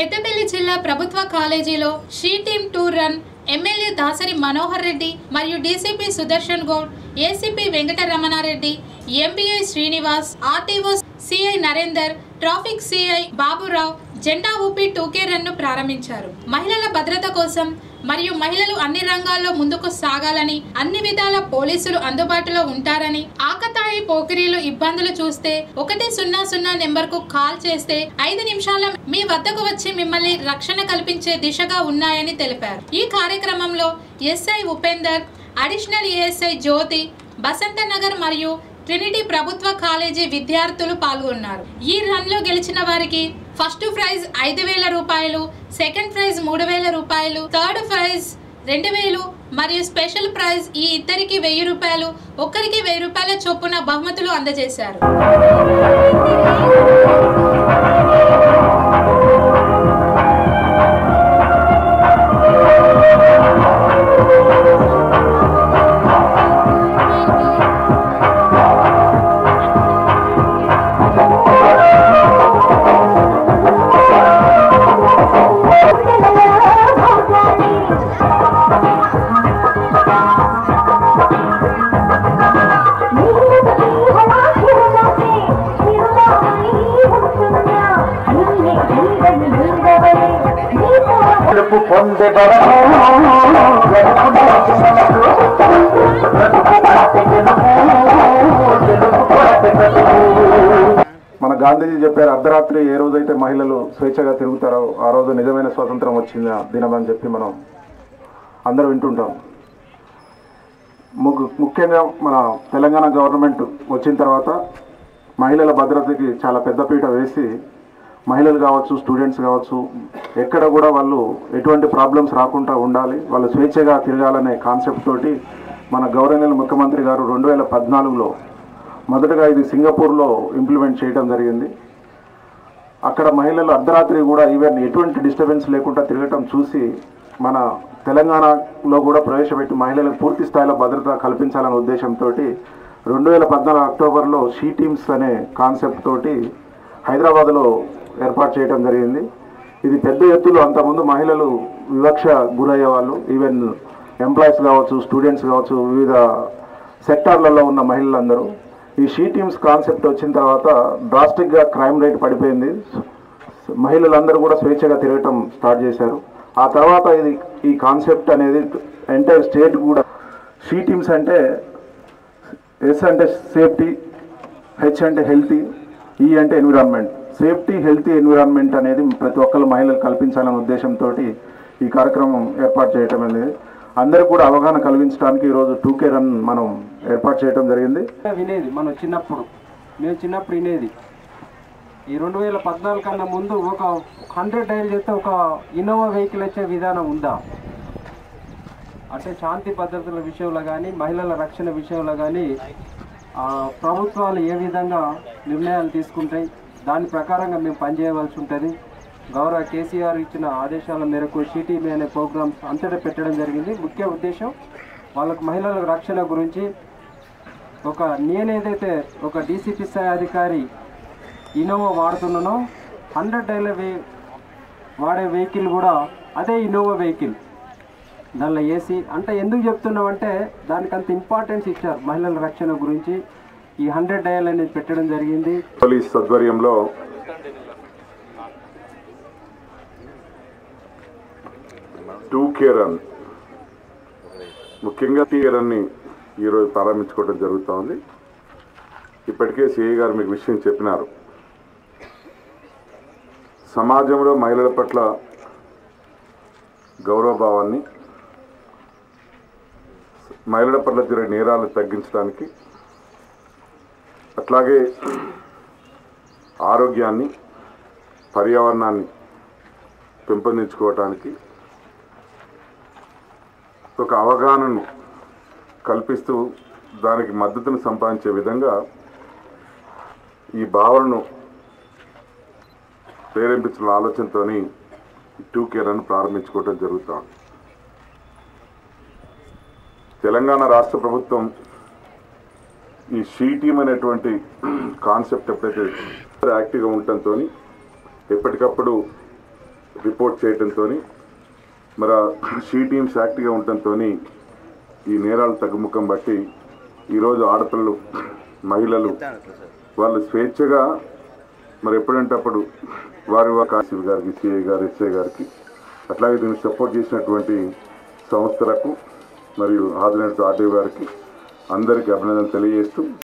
పెద్దపల్లి జిల్లా ప్రభుత్వ కాలేజీలో she team tour run MLA Dasari Manohar Reddy మరియు DCP Sudarshan Goud ACP Venkataramana Reddy MVI Srinivas RTO CI Narender traffic CI Baburao జెండా ఊపి టూకే రన్ ను ప్రారంభించారు మహిళల భద్రత కోసం మరియు మహిళలు అన్ని రంగాల్లో ముందుకు సాగాలని అన్ని విధాల పోలీసులు అందుబాటులో ఉంటారని ఆకతాయి పోకిరీలు ఇబ్బందులు చూస్తే ఒకటి సున్నా సున్నా నెంబర్ కు కాల్ చేస్తే ఐదు నిమిషాల మీ వద్దకు వచ్చి మిమ్మల్ని రక్షణ కల్పించే దిశగా ఉన్నాయని తెలిపారు ఈ కార్యక్రమంలో SI Upender additional ASI Jyothi Basantha Nagar మరియు ట్రినిటీ ప్రభుత్వ కాలేజీ విద్యార్థులు పాల్గొన్నారు ఈ రన్ లో గెలిచిన వారికి ఫస్ట్ ప్రైజ్ ఐదు వేల రూపాయలు సెకండ్ ప్రైజ్ మూడు వేల రూపాయలు థర్డ్ ప్రైజ్ రెండు వేలు మరియు స్పెషల్ ప్రైజ్ ఈ ఇద్దరికి వెయ్యి రూపాయలు ఒక్కరికి వెయ్యి రూపాయల చొప్పున బహుమతులు అందజేశారు గెలుపు పొందే వరకు గెలుపు నేర్చుకున్నట్టు. బ్రతుకు అంటే గెలుపు, గెలుపు కొరತೆ బ్రతుకు. మన గాంధీజీ చెప్పారు అర్ధరాత్రి ఏ రోజైతే మహిళలు స్వేచ్ఛగా తిరుగుతారో ఆ రోజు నిజమైన స్వాతంత్రం వచ్చిన దినం అని చెప్పి మనం అందరూ వింటుంటాం ముగ్గు ముఖ్యంగా మన తెలంగాణ గవర్నమెంట్ వచ్చిన తర్వాత మహిళల భద్రతకి చాలా పెద్దపీట వేసి మహిళలు కావచ్చు స్టూడెంట్స్ కావచ్చు ఎక్కడ కూడా వాళ్ళు ఎటువంటి ప్రాబ్లమ్స్ రాకుండా ఉండాలి వాళ్ళు స్వేచ్ఛగా తిరగాలనే కాన్సెప్ట్ తోటి మన గౌరవనీయుల ముఖ్యమంత్రి గారు రెండు వేల పద్నాలుగులో మొదటగా ఇది సింగపూర్లో ఇంప్లిమెంట్ చేయడం జరిగింది అక్కడ మహిళలు అర్ధరాత్రి కూడా ఈవెన్ ఎటువంటి డిస్టర్బెన్స్ లేకుండా తిరగటం చూసి మన తెలంగాణలో కూడా ప్రవేశపెట్టి మహిళలకు పూర్తి స్థాయిలో భద్రత కల్పించాలనే ఉద్దేశంతో రెండు వేల పద్నాలుగు అక్టోబర్లో షీ టీమ్స్ అనే కాన్సెప్ట్ తోటి హైదరాబాద్లో ఏర్పాటు చేయడం జరిగింది ఇది పెద్ద ఎత్తులో అంతకుముందు మహిళలు వివక్ష గురయ్యే వాళ్ళు ఈవెన్ ఎంప్లాయీస్ కావచ్చు స్టూడెంట్స్ కావచ్చు వివిధ సెక్టార్లలో ఉన్న మహిళలందరూ ఈ షీ టీమ్స్ కాన్సెప్ట్ వచ్చిన తర్వాత డ్రాస్టిక్గా క్రైమ్ రేట్ పడిపోయింది మహిళలందరూ కూడా స్వేచ్ఛగా తిరగటం స్టార్ట్ చేశారు ఆ తర్వాత ఇది ఈ కాన్సెప్ట్ అనేది ఎంటైర్ స్టేట్ కూడా షీ టీమ్స్ అంటే ఎస్ అంటే సేఫ్టీ హెచ్ అంటే హెల్తీ ఈ అంటే ఎన్విరాన్మెంట్ సేఫ్టీ హెల్తీ ఎన్విరాన్మెంట్ అనేది ప్రతి ఒక్కరు మహిళలు కల్పించాలనే ఉద్దేశంతో ఈ కార్యక్రమం ఏర్పాటు చేయటం అనేది అందరికీ కూడా అవగాహన కలిగించడానికి ఈరోజు టూ కే రన్ మనం ఏర్పాటు చేయడం జరిగింది వినేది మనం చిన్నప్పుడు మేము చిన్నప్పుడు వినేది ఈ రెండు వేల పద్నాలుగు కన్నా ముందు ఒక హండ్రెడ్ డైల్ చేస్తే ఒక ఇన్నోవా వెహికల్ వచ్చే విధానం ఉందా అంటే శాంతి భద్రతల విషయంలో కానీ మహిళల రక్షణ విషయంలో కానీ ప్రభుత్వాలు ఏ విధంగా నిర్ణయాలు తీసుకుంటాయి దాని ప్రకారంగా మేము పనిచేయవలసి ఉంటుంది గౌరవ కేసీఆర్ ఇచ్చిన ఆదేశాల మేరకు సిటీబీ అనే ప్రోగ్రామ్స్ అంతటా పెట్టడం జరిగింది ముఖ్య ఉద్దేశం వాళ్ళకు మహిళల రక్షణ గురించి ఒక నేనేదైతే ఒక డీసీపీ స్థాయి అధికారి ఇన్నోవా వాడుతున్నానో హండ్రెడ్ డైలర్ వే వాడే వెహికల్ కూడా అదే ఇన్నోవా వెహికల్ దానిలో ఏసీ అంటే ఎందుకు చెప్తున్నామంటే దానికి అంత ఇంపార్టెన్స్ ఇచ్చారు మహిళల రక్షణ గురించి ఈ హండ్రెడ్ డయల్ అనేది పెట్టడం జరిగింది పోలీస్ ఆధ్వర్యంలో టూ కేర్ రన్ ముఖ్యంగా టీ రన్ని ఈరోజు ప్రారంభించుకోవడం జరుగుతూ ఉంది ఇప్పటికే సిఐ గారు మీకు విషయం చెప్పినారు సమాజంలో మహిళల పట్ల గౌరవభావాన్ని మహిళల పట్ల జరిగే నేరాలను తగ్గించడానికి అట్లాగే ఆరోగ్యాన్ని పర్యావరణాన్ని పెంపొందించుకోవటానికి ఒక అవగాహనను కల్పిస్తూ దానికి మద్దతును సంపాదించే విధంగా ఈ భావనను ప్రేరేపించిన ఆలోచనతో టూ కేరను ప్రారంభించుకోవడం జరుగుతుంది తెలంగాణ రాష్ట్ర ప్రభుత్వం ఈ షీ టీమ్ అనేటువంటి కాన్సెప్ట్ ఎప్పుడైతే యాక్టివ్గా ఉండటంతో ఎప్పటికప్పుడు రిపోర్ట్ చేయడంతో మరి ఆ షీ టీమ్స్ యాక్టివ్గా ఉండటంతో ఈ నేరాలు తగ్గుముఖం బట్టి ఈరోజు ఆడపిల్లలు మహిళలు వాళ్ళు స్వేచ్ఛగా మరి ఎప్పుడంటే అప్పుడు వారి వారి కాశీ గారికి సిఐ గారు ఎస్ఐ గారికి అట్లాగే దీన్ని సపోర్ట్ చేసినటువంటి సంస్థలకు మరియు హాజరైన ఆర్డీ గారికి అందరికీ అభినందనలు తెలియజేస్తూ